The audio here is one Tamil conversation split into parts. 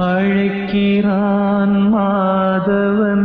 அழைக்கிறான் மாதவன்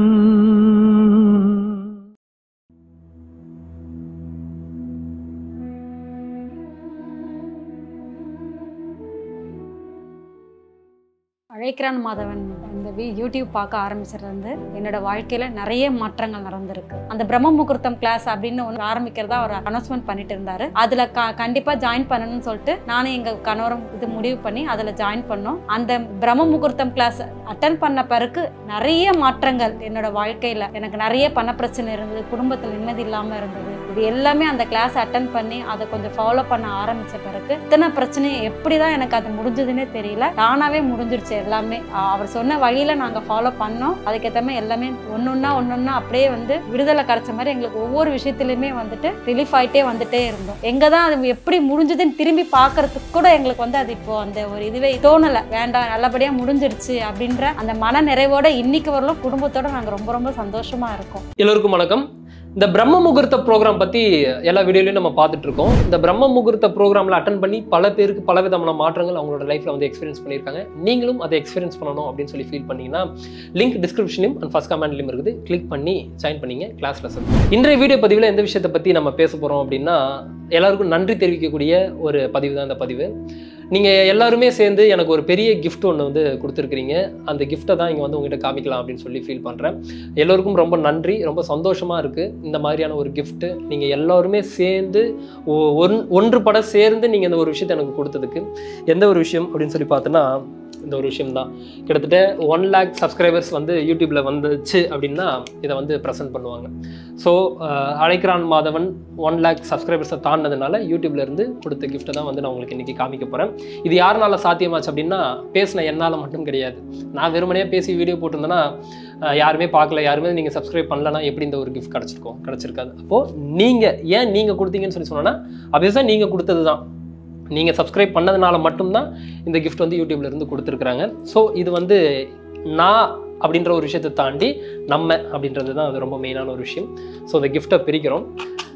அழைக்கிறான் மாதவன் இந்த வி யூடியூப் பார்க்க ஆரம்பிச்சதுலேருந்து என்னோட வாழ்க்கையில் நிறைய மாற்றங்கள் நடந்திருக்கு அந்த பிரம்ம முகூர்த்தம் கிளாஸ் அப்படின்னு ஒன்று ஆரம்பிக்கிறதா அவர் அனௌன்ஸ்மெண்ட் பண்ணிட்டு இருந்தாரு அதில் க கண்டிப்பாக ஜாயின் பண்ணணும்னு சொல்லிட்டு நானும் எங்கள் கணவரும் இது முடிவு பண்ணி அதில் ஜாயின் பண்ணோம் அந்த பிரம்ம முகூர்த்தம் கிளாஸ் அட்டன் பண்ண பிறகு நிறைய மாற்றங்கள் என்னோட வாழ்க்கையில் எனக்கு நிறைய பண பிரச்சனை இருந்தது குடும்பத்தில் நிம்மதி இல்லாமல் இருந்தது இது எல்லாமே அந்த கிளாஸ் அட்டன் பண்ணி அதை கொஞ்சம் ஃபாலோ பண்ண ஆரம்பிச்ச பிறகு இத்தனை பிரச்சனையும் எப்படி தான் எனக்கு அது முடிஞ்சதுன்னே தெரியல தானாகவே முடிஞ்சிருச்சு எல்லாமே அஹ் அவர் சொன்ன வழியில நாங்கள் ஃபாலோ பண்ணோம் அதுக்கேற்ற மாதிரி எல்லாமே ஒன்னொன்னா ஒன்னொன்னா அப்படியே வந்து விடுதலை கிடைச்ச மாதிரி எங்களுக்கு ஒவ்வொரு விஷயத்துலையுமே வந்துட்டு ரிலீஃப் ஆயிட்டே வந்துட்டே இருந்தோம் எங்க தான் அது எப்படி முடிஞ்சதுன்னு திரும்பி பார்க்கறதுக்கு கூட எங்களுக்கு வந்து அது இப்போ அந்த ஒரு இதுவே தோணலை வேண்டாம் நல்லபடியா முடிஞ்சிருச்சு அப்படின்ற அந்த மன நிறைவோட இன்னைக்கு வரலும் குடும்பத்தோட நாங்கள் ரொம்ப ரொம்ப சந்தோஷமா இருக்கோம் எல்லோருக்கும் வணக்கம் இந்த பிரம்ம முகூர்த்த ப்ரோக்ராம் பற்றி எல்லா வீடியோலையும் நம்ம பார்த்துட்டு இருக்கோம் இந்த பிரம்ம முகூர்த்த ப்ரோக்ராமில் அட்டன் பண்ணி பல பேருக்கு பல விதமான மாற்றங்கள் அவங்களோட லைஃப்பில் வந்து எக்ஸ்பீரியன்ஸ் பண்ணியிருக்காங்க நீங்களும் அதை எக்ஸ்பீரியன்ஸ் பண்ணணும் அப்படின்னு சொல்லி ஃபீல் பண்ணீங்கன்னா லிங்க் டிஸ்கிரிப்ஷன்லையும் அண்ட் ஃபஸ்ட் கமெண்ட்லையும் இருக்குது கிளிக் பண்ணி ஜாயின் பண்ணீங்க கிளாஸ் லெசன் இன்றைய வீடியோ பதிவில் எந்த விஷயத்தை பற்றி நம்ம பேச போகிறோம் அப்படின்னா எல்லாருக்கும் நன்றி தெரிவிக்கக்கூடிய ஒரு பதிவு தான் இந்த பதிவு நீங்கள் எல்லாருமே சேர்ந்து எனக்கு ஒரு பெரிய கிஃப்ட் ஒன்று வந்து கொடுத்துருக்கிறீங்க அந்த கிஃப்ட்டை தான் இங்கே வந்து உங்ககிட்ட காமிக்கலாம் அப்படின்னு சொல்லி ஃபீல் பண்ணுறேன் எல்லோருக்கும் ரொம்ப நன்றி ரொம்ப சந்தோஷமாக இருக்குது இந்த மாதிரியான ஒரு கிஃப்ட்டு நீங்கள் எல்லாருமே சேர்ந்து ஒ- ஒன் ஒன்றுபட சேர்ந்து நீங்கள் இந்த ஒரு விஷயத்தை எனக்கு கொடுத்ததுக்கு எந்த ஒரு விஷயம் அப்படின்னு சொல்லி பார்த்தோன்னா இந்த ஒரு விஷயம் தான் கிட்டத்தட்ட ஒன் லேக் சப்ஸ்கிரைபர்ஸ் வந்து யூடியூப்பில் வந்துச்சு அப்படின்னா இதை வந்து ப்ரெசென்ட் பண்ணுவாங்க ஸோ அழைக்கிறான் மாதவன் ஒன் லேக் சப்ஸ்கிரைபர்ஸை தாண்டினதுனால யூடியூப்ல இருந்து கொடுத்த கிஃப்ட்டை தான் வந்து நான் உங்களுக்கு இன்றைக்கி காமிக்க போகிறேன் இது யாருனால சாத்தியமாச்சு அப்படின்னா பேசின என்னால் மட்டும் கிடையாது நான் வெறுமனே பேசி வீடியோ போட்டிருந்தேன்னா அஹ், யாருமே பார்க்கல யாருமே நீங்கள் சப்ஸ்கிரைப் பண்ணலன்னா எப்படி இந்த ஒரு கிஃப்ட் கிடச்சிருக்கோம் கிடச்சிருக்காது அப்போது நீங்கள் ஏன் நீங்கள் கொடுத்தீங்கன்னு சொல்லி சொன்னோன்னா அபியஸாக நீங்கள் கொடுத்தது தான் நீங்கள் சப்ஸ்கிரைப் பண்ணதுனால மட்டும்தான் இந்த கிஃப்ட் வந்து யூடியூப்ல இருந்து கொடுத்துருக்குறாங்க ஸோ இது வந்து நான் அப்படின்ற ஒரு விஷயத்தை தாண்டி நம்ம அப்படின்றது தான் அது ரொம்ப மெயினான ஒரு விஷயம் ஸோ இந்த கிஃப்ட்டை பிரிக்கிறோம்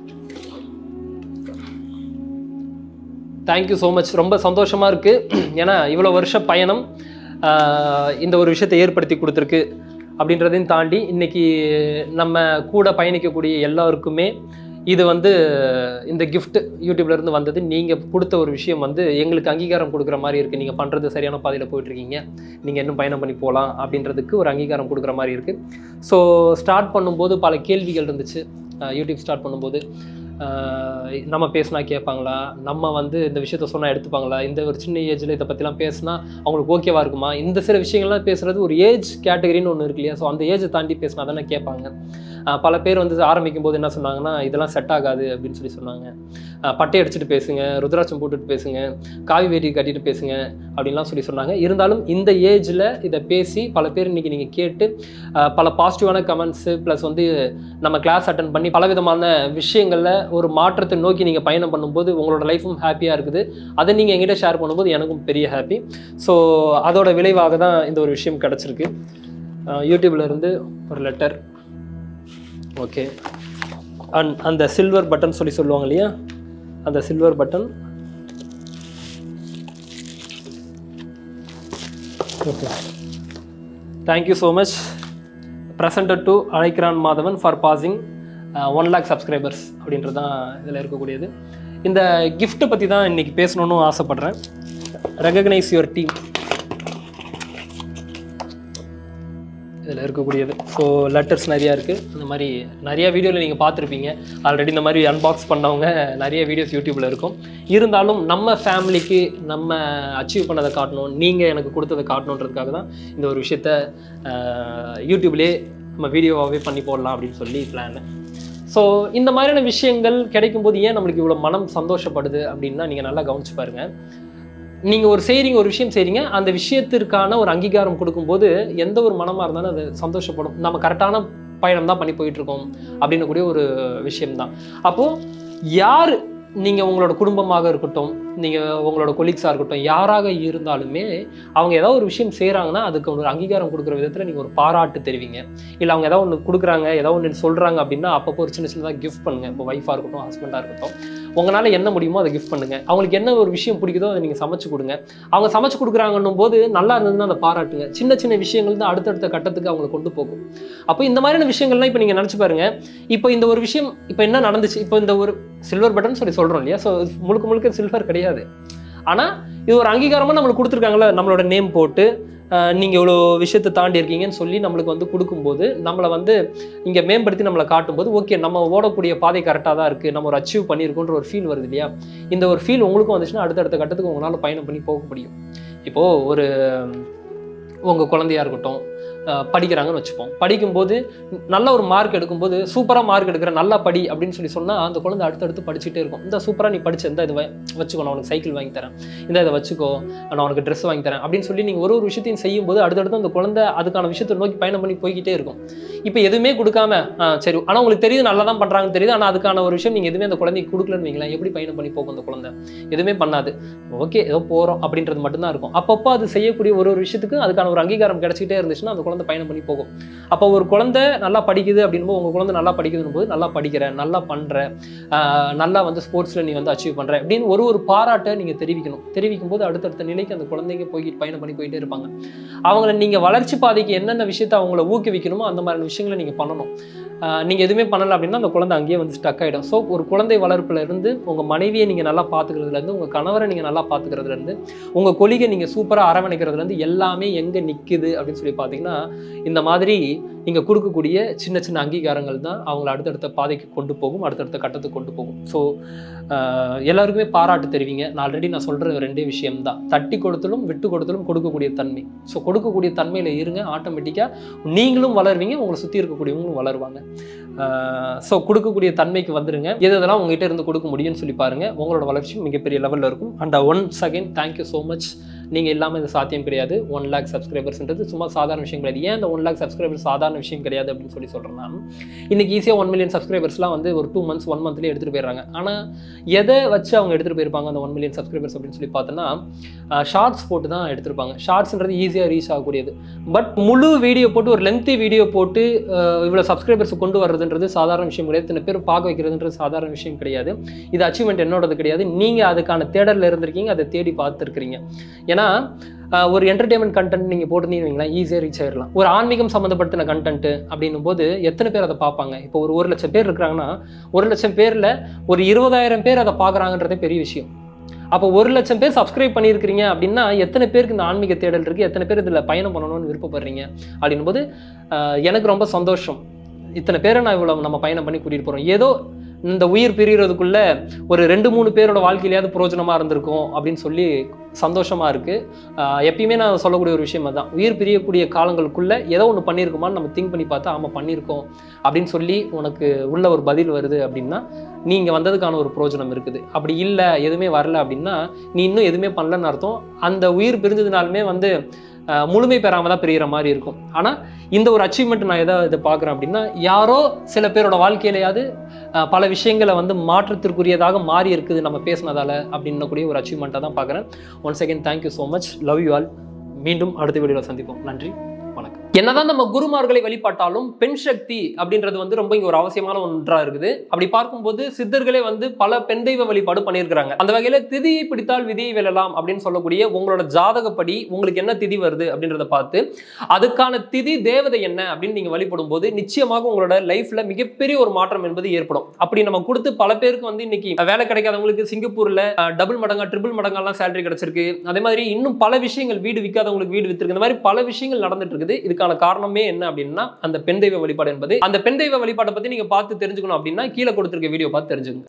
தேங்க்யூ ஸோ மச் ரொம்ப சந்தோஷமாக இருக்குது ஏன்னா இவ்வளோ வருஷ பயணம் ஆஹ், இந்த ஒரு விஷயத்தை ஏற்படுத்தி கொடுத்துருக்கு அப்படின்றதையும் தாண்டி இன்னைக்கு நம்ம கூட பயணிக்கக்கூடிய எல்லாருக்குமே இது வந்து இந்த gift யூடியூப்ல இருந்து வந்தது நீங்கள் கொடுத்த ஒரு விஷயம் வந்து எங்களுக்கு அங்கீகாரம் கொடுக்குற மாதிரி இருக்குது நீங்கள் பண்ணுறது சரியான பாதையில் போயிட்டுருக்கீங்க நீங்கள் இன்னும் பயணம் பண்ணி போகலாம் அப்படின்றதுக்கு ஒரு அங்கீகாரம் கொடுக்குற மாதிரி இருக்குது ஸோ ஸ்டார்ட் பண்ணும்போது பல கேள்விகள் இருந்துச்சு அஹ் யூடியூப் ஸ்டார்ட் பண்ணும்போது அஹ் நம்ம பேசினா கேட்பாங்களா நம்ம வந்து இந்த விஷயத்த சொன்னால் எடுத்துப்பாங்களா இந்த ஒரு சின்ன ஏஜில் இதை பற்றிலாம் பேசினா அவங்களுக்கு ஓகேவா இருக்குமா இந்த சில விஷயங்கள்லாம் பேசுறது ஒரு ஏஜ் கேட்டகரின்னு ஒன்று இருக்கு இல்லையா ஸோ அந்த ஏஜை தாண்டி பேசினா தானே கேட்பாங்க அஹ் பல பேர் வந்து ஆரம்பிக்கும் போது என்ன சொன்னாங்கன்னா இதெல்லாம் செட் ஆகாது அப்படின்னு சொல்லி சொன்னாங்க அஹ் பட்டை அடிச்சுட்டு பேசுங்க ருத்ராட்சம் போட்டுட்டு பேசுங்க காவி வேட்டி கட்டிட்டு பேசுங்க அப்படின்லாம் சொல்லி சொன்னாங்க இருந்தாலும் இந்த ஏஜில் இதை பேசி பல பேர் இன்னைக்கு நீங்கள் கேட்டு அஹ் பல பாசிட்டிவான கமெண்ட்ஸு ப்ளஸ் வந்து நம்ம கிளாஸ் அட்டன் பண்ணி பல விதமான விஷயங்களில் ஒரு மாற்றத்தை நோக்கி நீங்கள் பயணம் பண்ணும்போது உங்களோட லைஃபும் ஹாப்பியாக இருக்குது அதை நீங்கள் எங்கிட்ட ஷேர் பண்ணும்போது எனக்கும் பெரிய ஹாப்பி ஸோ அதோட விளைவாக தான் இந்த ஒரு விஷயம் கிடச்சிருக்கு யூடியூப்ல இருந்து ஒரு லெட்டர் ஓகே அண்ட் அந்த சில்வர் பட்டன் சொல்லி சொல்லுவாங்க இல்லையா அந்த silver button okay thank you so much presented to அழைக்கிறான் Madhavan for passing one lakh subscribers அப்படின்றது தான் இதில் இருக்கக்கூடியது இந்த gift பற்றி தான் இன்றைக்கி பேசணும்னு ஆசைப்பட்றேன் ரெகக்னைஸ் யுவர் டீம் இதில் இருக்கக்கூடியது ஸோ லெட்டர்ஸ் நிறையா இருக்குது அந்த மாதிரி நிறைய வீடியோவில் நீங்கள் பார்த்துருப்பீங்க ஆல்ரெடி இந்த மாதிரி அன்பாக்ஸ் பண்ணவங்க நிறைய வீடியோஸ் யூடியூப்பில் இருக்கும் இருந்தாலும் நம்ம ஃபேமிலிக்கு நம்ம அச்சீவ் பண்ணதை காட்டணும் நீங்கள் எனக்கு கொடுத்ததை காட்டணுன்றதுக்காக தான் இந்த ஒரு விஷயத்த அஹ், யூடியூப்லேயே நம்ம வீடியோவாகவே பண்ணி போடலாம் அப்படின்னு சொல்லி பிளான் ஸோ இந்த மாதிரியான விஷயங்கள் கிடைக்கும்போது ஏன் நம்மளுக்கு இவ்வளோ மனம் சந்தோஷப்படுது அப்படின்னா நீங்கள் நல்லா கவனிச்சு பாருங்க நீங்கள் ஒரு செய்கிறீங்க ஒரு விஷயம் செய்கிறீங்க அந்த விஷயத்திற்கான ஒரு அங்கீகாரம் கொடுக்கும்போது எந்த ஒரு மனமாக இருந்தாலும் அது சந்தோஷப்படும் நம்ம கரெக்டான பயணம் தான் பண்ணி போயிட்டு இருக்கோம் அப்படின்னு கூடிய ஒரு விஷயம்தான் அப்போது யார் நீங்கள் உங்களோட குடும்பமாக இருக்கட்டும் நீங்கள் உங்களோட கொலீக்ஸாக இருக்கட்டும் யாராக இருந்தாலுமே அவங்க ஏதாவது ஒரு விஷயம் செய்கிறாங்கன்னா அதுக்கு ஒரு அங்கீகாரம் கொடுக்குற விதத்தில் நீங்கள் ஒரு பாராட்டு தெரிவிங்க இல்லை அவங்க ஏதாவது ஒன்று கொடுக்குறாங்க ஏதாவது ஒன்று சொல்கிறாங்க அப்படின்னா அப்பப்போ ஒரு சின்ன சின்னதாக கிஃப்ட் பண்ணுங்க இப்போ ஒய்ஃபாக இருக்கட்டும் ஹஸ்பண்டாக இருக்கட்டும் உங்களால் என்ன முடியுமோ அதை கிஃப்ட் பண்ணுங்க அவங்களுக்கு என்ன ஒரு விஷயம் பிடிக்குதோ அதை நீங்கள் சமைச்சு கொடுங்க அவங்க சமைச்சு கொடுக்குறாங்கன்னும் போது நல்லா இருந்ததுன்னா அதை பாராட்டுங்க சின்ன சின்ன விஷயங்கள் தான் அடுத்தடுத்த கட்டத்துக்கு அவங்களை கொண்டு போகும் அப்போ இந்த மாதிரியான விஷயங்கள்லாம் இப்போ நீங்கள் நினச்சி பாருங்க இப்போ இந்த ஒரு விஷயம் இப்போ என்ன நடந்துச்சு இப்போ இந்த ஒரு சில்வர் பட்டன் சொல்லி சொல்கிறோம் இல்லையா ஸோ முழுக்க முழுக்க சில்வர் கிடையாது ஆனால் இது ஒரு அங்கீகாரமாக நம்மளுக்கு கொடுத்துருக்காங்களே நம்மளோட நேம் போட்டு நீங்கள் இவ்வளோ விஷயத்தை தாண்டி இருக்கீங்கன்னு சொல்லி நம்மளுக்கு வந்து கொடுக்கும்போது நம்மளை வந்து இங்கே மேம்படுத்தி நம்மளை காட்டும்போது ஓகே நம்ம ஓடக்கூடிய பாதை கரெக்டாக தான் இருக்குது நம்ம ஒரு அச்சீவ் பண்ணியிருக்கோன்ற ஒரு ஃபீல் வருது இல்லையா இந்த ஒரு ஃபீல் உங்களுக்கும் வந்துச்சுன்னா அடுத்தடுத்த கட்டத்துக்கு உங்களால் பயணம் பண்ணி போக முடியும் இப்போது ஒரு உங்கள் குழந்தையா இருக்கட்டும் அஹ் படிக்கிறாங்கன்னு வச்சுப்போம் படிக்கும்போது நல்ல ஒரு மார்க் எடுக்கும்போது சூப்பராக மார்க் எடுக்கிற நல்லா படி அப்படின்னு சொல்லி சொன்னால் அந்த குழந்தை அடுத்தடுத்து படிச்சுட்டே இருக்கும் இந்த சூப்பராக நீ படிச்ச இந்த இதை வ- வச்சுக்கோ நான் உனக்கு சைக்கிள் வாங்கி தரேன் இந்த இதை வச்சுக்கோ நான் உனக்கு ட்ரெஸ் வாங்கி தரேன் அப்படின்னு சொல்லி நீங்கள் ஒரு ஒரு விஷயத்தையும் செய்யும்போது அடுத்தடுத்து அந்த குழந்தை அதுக்கான விஷயத்தை நோக்கி பயணம் பண்ணி போய்கிட்டே இருக்கும் இப்போ எதுவுமே கொடுக்காம ஆ, சரி ஆனால் உங்களுக்கு தெரியுது நல்லா தான் பண்ணுறாங்கன்னு தெரியுது ஆனால் அதுக்கான ஒரு விஷயம் நீங்கள் எதுவுமே அந்த குழந்தைக்கு கொடுக்கலன்னு வைங்களேன் எப்படி பயணம் பண்ணி போகும் அந்த குழந்தை எதுவுமே பண்ணாது ஓகே ஏதோ போகிறோம் அப்படின்றது மட்டும்தான் இருக்கும் அப்பப்போ அது செய்யக்கூடிய ஒரு ஒரு விஷயத்துக்கு அதுக்கான ஒரு அங்கீகாரம் கிடைச்சிக்கிட்டே இருந்துச்சுன்னா அந்த குழந்தை பயணம் பண்ணி போகும் அப்போ ஒரு குழந்தை நல்லா படிக்குது அப்படின்போது உங்கள் குழந்தை நல்லா படிக்குதுன்னு போது நல்லா படிக்கிற நல்லா பண்ணுற நல்லா வந்து ஸ்போர்ட்ஸில் நீ வந்து அச்சீவ் பண்ணுற அப்படின்னு ஒரு ஒரு பாராட்டை நீங்கள் தெரிவிக்கணும் தெரிவிக்கும் போது அடுத்தடுத்த நிலைக்கு அந்த குழந்தைங்க போய்கிட்டு பயணம் பண்ணி போயிட்டே இருப்பாங்க அவங்கள நீங்கள் வளர்ச்சி பாதைக்கு என்னென்ன விஷயத்தை அவங்கள ஊக்குவிக்கணுமோ அந்த மாதிரியான விஷயங்களை நீங்கள் பண்ணணும் நீங்கள் எதுவுமே பண்ணலை அப்படின்னா அந்த குழந்தை அங்கேயே வந்து ஸ்டக் ஆகிடும் ஸோ ஒரு குழந்தை வளர்ப்புல இருந்து உங்கள் மனைவியை நீங்கள் நல்லா பார்த்துக்கிறதுலேருந்து உங்கள் கணவரை நீங்கள் நல்லா பார்த்துக்கிறதுலேருந்து உங்கள் கொலிகை நீங்கள் சூப்பராக அரவணைக்கிறதுலேருந்து எல்லாமே எங்கே நிற்குது அப்படின்னு சொல்லி பார்த்தீங்கன்னா இந்த மாதிரி நீங்கள் கொடுக்கக்கூடிய சின்ன சின்ன அங்கீகாரங்கள் தான் அவங்கள அடுத்தடுத்த பாதைக்கு கொண்டு போகும் அடுத்தடுத்த கட்டத்துக்கு கொண்டு போகும் ஸோ எல்லாருக்குமே பாராட்டு தெரிவிங்க நான் ஆல்ரெடி நான் சொல்கிற ரெண்டே விஷயம் தான் தட்டி கொடுத்தலும் விட்டு கொடுத்தலும் கொடுக்கக்கூடிய தன்மை ஸோ கொடுக்கக்கூடிய தன்மையில் இருங்க ஆட்டோமேட்டிக்காக நீங்களும் வளருவீங்க உங்களை சுற்றி இருக்கக்கூடியவங்களும் வளருவாங்க ஸோ கொடுக்கக்கூடிய தன்மைக்கு வந்துருங்க எது எதெல்லாம் உங்ககிட்ட இருந்து கொடுக்க முடியும்னு சொல்லி பாருங்க உங்களோட வளர்ச்சியும் மிகப்பெரிய லெவலில் இருக்கும் and one second thank you so much நீங்கள் இல்லாமல் இது சாத்தியம் கிடையாது ஒன் லேக் சப்ஸ்கிரைபர்ஸ்ன்றது சும்மா சாதாரண விஷயம் கிடையாது ஏன் இந்த ஒன் லேக் சப்ஸ்கிரைபர்ஸ் சாதாரண விஷயம் கிடையாது அப்படின்னு சொல்லி சொல்கிறேன் நான் இன்னைக்கு ஈஸியாக ஒன் மில்லியன் சப்ஸ்கிரைபர்ஸ்லாம் வந்து ஒரு டூ மந்த்ஸ் ஒன் மந்த்லேயே எடுத்துகிட்டு போயிடுறாங்க ஆனால் எதை வச்சு அவங்க எடுத்துகிட்டு போயிருப்பாங்க அந்த ஒன் மில்லியன் சப்ஸ்கிரைபர்ஸ் அப்படின்னு சொல்லி பார்த்தோன்னா ஷார்ட்ஸ் போட்டு தான் எடுத்திருப்பாங்க ஷார்ட்ஸ்ன்றது ஈஸியாக ரீச் ஆகக்கூடியது பட் முழு வீடியோ போட்டு ஒரு லென்த்தி வீடியோ போட்டு அஹ், இவ்வளோ சப்ஸ்கிரைபர்ஸ் கொண்டு வர்றதுன்றது சாதாரண விஷயம் கிடையாது இத்தனை பேர் பார்க்க வைக்கிறதுன்றது சாதாரண விஷயம் கிடையாது இது அச்சீவ்மெண்ட் என்னோடது கிடையாது நீங்கள் அதுக்கான தேடலில் இருந்திருக்கீங்க அதை தேடி பார்த்துருக்கிறீங்க ஏன்னா அஹ், ஒரு என்டர்டைன்மெண்ட் கண்டென்ட் நீங்கள் போட்டுருந்தீங்கன்னா ஈஸியாக ரீச் ஆயிடலாம் ஒரு ஆன்மீகம் சம்மந்தப்படுத்தின கண்டென்ட் அப்படின்னும் போது எத்தனை பேர் அதை பார்ப்பாங்க இப்போ ஒரு ஒரு லட்சம் பேர் இருக்கிறாங்கன்னா ஒரு லட்சம் பேரில் ஒரு இருபதாயிரம் பேர் அதை பார்க்குறாங்கன்றதே பெரிய விஷயம் அப்போ ஒரு லட்சம் பேர் சப்ஸ்கிரைப் பண்ணியிருக்கிறீங்க அப்படின்னா எத்தனை பேருக்கு இந்த ஆன்மீக தேடல் இருக்குது எத்தனை பேர் இதில் பயணம் பண்ணணும்னு விருப்பப்படுறீங்க அப்படின்னும் போது அஹ், எனக்கு ரொம்ப சந்தோஷம் இத்தனை பேரை நான் இவ்வளோ நம்ம பயணம் பண்ணி கூட்டிகிட்டு போகிறோம் ஏதோ இந்த உயிர் பிரியறதுக்குள்ள ஒரு ரெண்டு மூணு பேரோட வாழ்க்கையிலேயாவது பிரயோஜனமாக இருந்திருக்கும் அப்படின்னு சொல்லி சந்தோஷமாக இருக்குது எப்பயுமே நான் சொல்லக்கூடிய ஒரு விஷயம் தான் உயிர் பிரியக்கூடிய காலங்களுக்குள்ள ஏதோ ஒன்று பண்ணியிருக்குமான்னு நம்ம திங்க் பண்ணி பார்த்தா ஆமாம் பண்ணியிருக்கோம் அப்படின்னு சொல்லி உனக்கு உள்ள ஒரு பதில் வருது அப்படின்னா நீங்கள் வந்ததுக்கான ஒரு பிரயோஜனம் இருக்குது அப்படி இல்லை எதுவுமே வரல அப்படின்னா நீ இன்னும் எதுவுமே பண்ணலன்னு அர்த்தம் அந்த உயிர் பிரிஞ்சதுனாலுமே வந்து அஹ், முழுமை பெறாமல் தான் பிரியிற மாதிரி இருக்கும் ஆனால் இந்த ஒரு அச்சீவ்மெண்ட் நான் எதை இதை பார்க்குறேன் அப்படின்னா யாரோ சில பேரோட வாழ்க்கையிலையாவது அஹ், பல விஷயங்களை வந்து மாற்றத்திற்குரியதாக மாறி இருக்குது நம்ம பேசினதால அப்படின்னக்கூடிய ஒரு அச்சீவ்மெண்ட்டாக தான் பார்க்குறேன் one second thank you so much love you all மீண்டும் அடுத்த வீடியோவில் சந்திப்போம் நன்றி வணக்கம் என்னதான் நம்ம குருமார்களை வழிபாட்டாலும் பெண் சக்தி அப்படின்றது வந்து ரொம்ப இங்க ஒரு அவசியமான ஒன்றா இருக்குது அப்படி பார்க்கும்போது சித்தர்களே வந்து பல பெண் தெய்வ வழிபாடு பண்ணியிருக்கிறாங்க அந்த வகையில திதியை பிடித்தால் விதியை வெல்லலாம் அப்படின்னு சொல்லக்கூடிய உங்களோட ஜாதகப்படி உங்களுக்கு என்ன திதி வருது அப்படின்றத பார்த்து அதுக்கான திதி தேவதை என்ன அப்படின்னு நீங்க வழிபடும் போது நிச்சயமாக உங்களோட லைஃப்ல மிகப்பெரிய ஒரு மாற்றம் என்பது ஏற்படும் அப்படி நம்ம கொடுத்து பல பேருக்கு வந்து இன்னைக்கு வேலை கிடைக்காதவங்களுக்கு சிங்கப்பூர்ல டபுள் மடங்கா ட்ரிபிள் மடங்கெல்லாம் சேலரி கிடைச்சிருக்கு அதே மாதிரி இன்னும் பல விஷயங்கள் வீடு விற்காதவங்களுக்கு வீடு வித்திருக்கு இந்த மாதிரி பல விஷயங்கள் நடந்துட்டு இருக்குது இதுக்கான காரணமே என்ன அப்படின்னா அந்த பெண் தெய்வ வழிபாடு என்பது அந்த பெண் தெய்வ வழிபாட்டை பத்தி நீங்க பார்த்து தெரிஞ்சுக்கணும் அப்படின்னா கீழே கொடுத்திருக்க வீடியோ பார்த்து தெரிஞ்சுக்கணும்